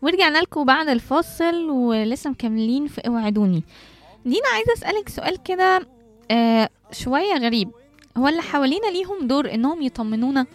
ورجعنا لكم بعد الفاصل ولسه مكملين في اوعدوني دينا عايزه اسالك سؤال كده آه شويه غريب هو اللي حوالينا ليهم دور انهم يطمنونا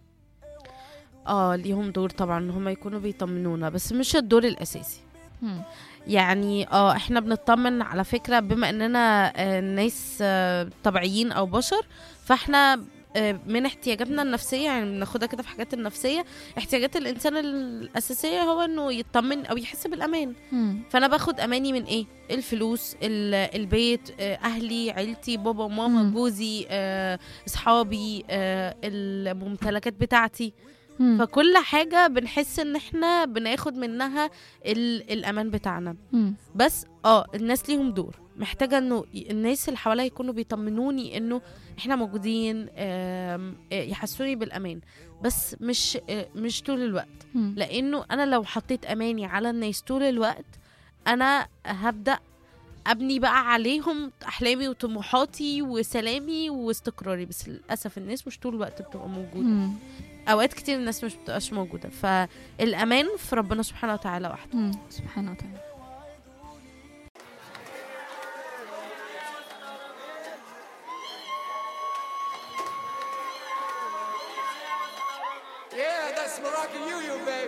اه ليهم دور طبعا ان هم يكونوا بيطمنونا بس مش الدور الاساسي مم. يعني اه احنا بنطمن على فكره بما اننا آه، ناس آه، طبيعيين او بشر فاحنا آه، من احتياجاتنا النفسيه يعني بناخدها كده في حاجات النفسيه احتياجات الانسان الاساسيه هو انه يطمن او يحس بالامان مم. فانا باخد اماني من ايه الفلوس ال- البيت آه، اهلي عيلتي بابا وماما مم. جوزي آه، اصحابي آه، الممتلكات بتاعتي مم. فكل حاجه بنحس ان احنا بناخد منها ال- الامان بتاعنا مم. بس اه الناس ليهم دور محتاجه انه ي- الناس اللي حواليا يكونوا بيطمنوني انه احنا موجودين آم، آه، يحسوني بالامان بس مش آه، مش طول الوقت مم. لانه انا لو حطيت اماني على الناس طول الوقت انا هبدا ابني بقى عليهم احلامي وطموحاتي وسلامي واستقراري بس للاسف الناس مش طول الوقت بتبقى موجوده مم. اوقات كتير الناس مش بتبقاش موجوده فالامان في ربنا سبحانه وتعالى وحده مم. سبحانه وتعالى Yeah, that's Moroccan you, you baby.